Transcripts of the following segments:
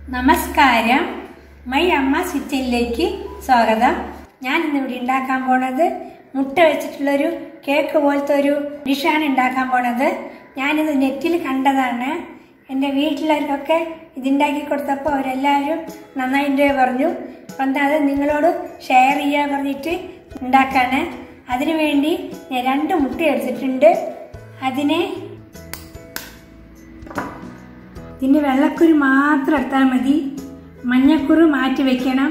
നമസ്കാരം മൈ അമ്മ കിച്ചണിലേക്ക് സ്വാഗതം ഞാൻ ഇന്നിവിടെ ഉണ്ടാക്കാൻ പോണത് മുട്ട വെച്ചിട്ടുള്ളൊരു കേക്ക് പോലത്തെ ഒരു ഡിഷാണ് ഉണ്ടാക്കാൻ പോണത് ഞാനിത് നെറ്റിൽ കണ്ടതാണ് എൻ്റെ വീട്ടിലവർക്കൊക്കെ ഇതുണ്ടാക്കി കൊടുത്തപ്പോൾ അവരെല്ലാവരും നന്നായിട്ട് പറഞ്ഞു അപ്പം എന്താ അത് നിങ്ങളോട് ഷെയർ ചെയ്യാൻ പറഞ്ഞിട്ട് ഉണ്ടാക്കാണ് അതിനു വേണ്ടി ഞാൻ രണ്ട് മുട്ട എടുത്തിട്ടുണ്ട് അതിനെ ഇതിൻ്റെ വെള്ളക്കുരു മാത്രം എടുത്താൽ മതി മഞ്ഞക്കുരു മാറ്റി വെക്കണം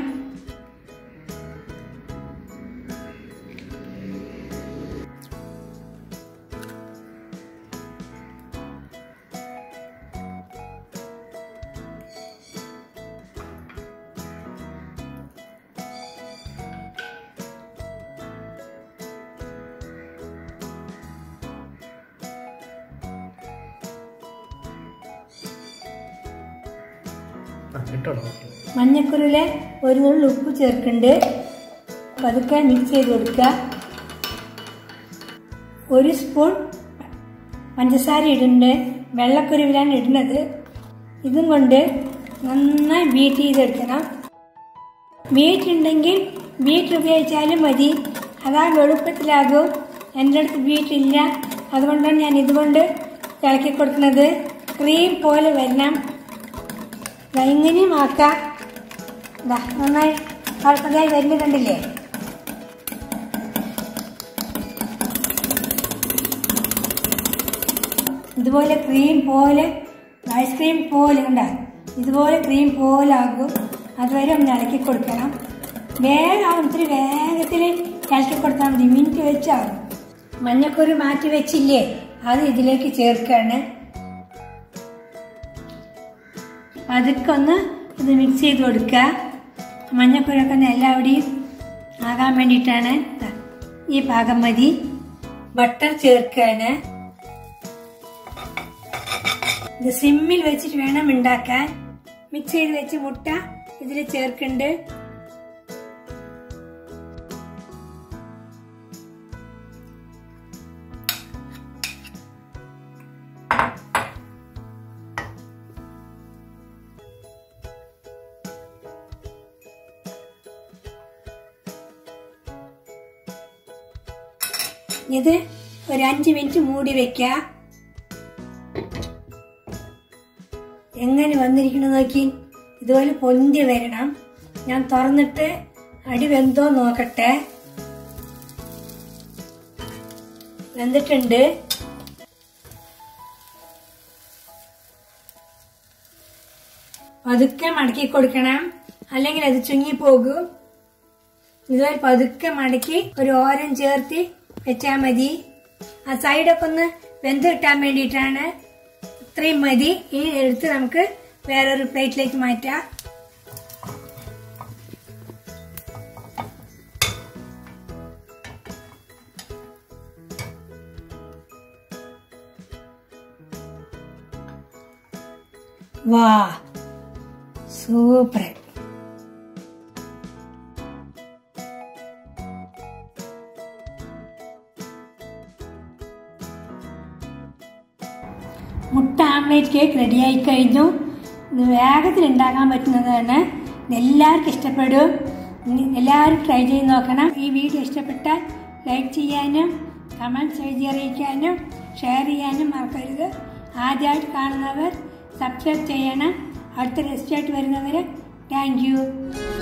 ആ, ഇട്ടോളൂ മഞ്ഞക്കുരുവിൽ ഒരു നുള്ളി ഉപ്പ് ചേർക്കുന്നുണ്ട് പതുക്കെ മിക്സ് ചെയ്ത് കൊടുക്കുക ഒരു സ്പൂൺ പഞ്ചസാര ഇടുന്നുണ്ട് വെള്ളക്കുരുവിലാണ് ഇടുന്നത് ഇതും കൊണ്ട് നന്നായി ബീറ്റ് ചെയ്തെടുക്കണം ബീറ്റ് ഉണ്ടെങ്കിൽ ബീറ്റ് ഉപയോഗിച്ചാലും മതി അതാ എളുപ്പത്തിലാകും എൻ്റെ അടുത്ത് ബീറ്റ് ഇല്ല അതുകൊണ്ടാണ് ഞാൻ ഇതുകൊണ്ട് ഇളക്കി കൊടുക്കുന്നത് ക്രീം പോലെ വരണം ദാ ഇങ്ങനെയും ആക്കാം ദാ നന്നായി കുഴപ്പമില്ലായി വരുന്നത് കണ്ടില്ലേ ഇതുപോലെ ക്രീം പോലെ ഐസ്ക്രീം പോലെ കണ്ട ഇതുപോലെ ക്രീം പോലെ ആകും അതുവരെ ഒന്ന് ഇളക്കി കൊടുക്കണം വേഗം ഇത്തിരി വേഗത്തിൽ ഇളക്കി കൊടുത്താൽ മതി മിനിറ്റ് വെച്ചാകും മഞ്ഞക്കുരു മാറ്റി വെച്ചില്ലേ അത് ഇതിലേക്ക് ചേർക്കാണ് പതുക്കെ ഒന്ന് ഇത് മിക്സ് ചെയ്ത് കൊടുക്കുക മഞ്ഞക്കുരൊക്കെ ഒന്ന് എല്ലാവിടെയും ആകാൻ വേണ്ടിയിട്ടാണ് ദാ ഈ പാകം മതി ബട്ടർ ചേർക്കാണ് ഇത് സിമ്മിൽ വെച്ചിട്ട് വേണം ഉണ്ടാക്കാൻ മിക്സ് ചെയ്ത് വെച്ച് മുട്ട ഇതിൽ ചേർക്കുന്നുണ്ട് ഇത് ഒരു അഞ്ച് മിനിറ്റ് മൂടി വെക്ക എങ്ങനെ വന്നിരിക്കണം നോക്കി ഇതുപോലെ പൊന്തി വരണം ഞാൻ തുറന്നിട്ട് അടി വെന്തോ നോക്കട്ടെ വെന്തിട്ടുണ്ട് പതുക്കെ മടക്കി കൊടുക്കണം അല്ലെങ്കിൽ അത് ചുങ്ങിപ്പോകും ഇതുപോലെ പതുക്കെ മടക്കി ഒരു ഓരം ചേർത്ത് വെച്ചാൽ മതി ആ സൈഡൊക്കെ ഒന്ന് വെന്ത് കിട്ടാൻ വേണ്ടിയിട്ടാണ് ഇത്രയും മതി ഈ എടുത്ത് നമുക്ക് വേറൊരു പ്ലേറ്റിലേക്ക് മാറ്റാം വാ സൂപ്പർ മുട്ട ആംലേറ്റ് കേക്ക് റെഡിയായി കഴിഞ്ഞു ഇത് വേഗത്തിൽ ഉണ്ടാക്കാൻ പറ്റുന്നതാണ് ഇത് എല്ലാവർക്കും ഇഷ്ടപ്പെടും ഇനി എല്ലാവരും ട്രൈ ചെയ്ത് നോക്കണം ഈ വീഡിയോ ഇഷ്ടപ്പെട്ടാൽ ലൈക്ക് ചെയ്യാനും കമൻറ്റ്സ് എഴുതി അറിയിക്കാനും ഷെയർ ചെയ്യാനും മറക്കരുത് ആദ്യമായിട്ട് കാണുന്നവർ സബ്സ്ക്രൈബ് ചെയ്യണം അടുത്ത റെസിപ്പി ആയിട്ട് വരുന്നവർ താങ്ക് യു